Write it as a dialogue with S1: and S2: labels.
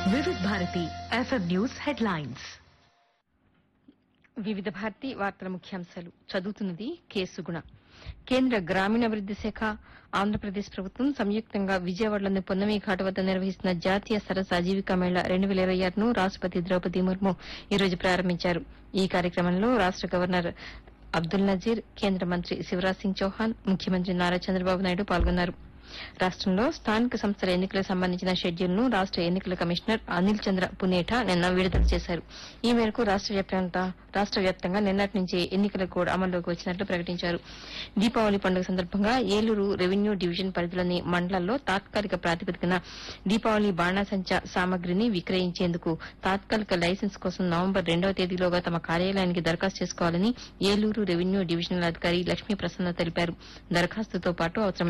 S1: వివిధ Bharati FM news headlines
S2: వివిధ భారతి వార్తల ముఖ్యాంశాలు చదువుతున్నది కేసుగుణ కేంద్ర గ్రామీణాభివృద్ది శాఖ ఆంధ్రప్రదేశ్ ప్రభుత్వం సంయుక్తంగా విజయవాడలోని పొన్నమి ఘాట్ వద్ద నిర్వహిస్తున్న జాతీయ సరస్ ఆజీవికా మేళా రెండు వేల ఇరవై ఆరును రాష్టపతి ద్రౌపది ముర్ము ఈ రోజు ప్రారంభించారు ఈ కార్యక్రమంలో రాష్ట గవర్నర్ అబ్దుల్ నజీర్ కేంద్ర మంత్రి శివరాజ్ సింగ్ చౌహాన్ ముఖ్యమంత్రి నారా చంద్రబాబు నాయుడు పాల్గొన్నారు రాష్టంలో స్థానిక సంస్థల ఎన్నికలకు సంబంధించిన షెడ్యూల్ ను రాష్ట ఎన్నికల కమిషనర్ అనిల్ చంద్ర పునేఠా నిన్న విడుదల చేశారు ఈ మేరకు రాష్ట వ్యాప్తంగా రాష్ట వ్యాప్తంగా నిన్నటి నుంచి ఎన్నికల కోడ్ అమల్లోకి వచ్చినట్లు ప్రకటించారు దీపావళి పండుగ సందర్భంగా ఏలూరు రెవెన్యూ డివిజన్ పరిధిలోని మండలాల్లో తాత్కాలిక ప్రాతిపదికన దీపావళి బాణాసంచా సామగ్రిని విక్రయించేందుకు తాత్కాలిక లైసెన్స్ కోసం నవంబర్ రెండవ తేదీలోగా తమ కార్యాలయానికి దరఖాస్తు చేసుకోవాలని ఏలూరు రెవెన్యూ డివిజనల్ అధికారి లక్ష్మీ ప్రసన్న తెలిపారు దరఖాస్తుతో పాటు అవసరమైన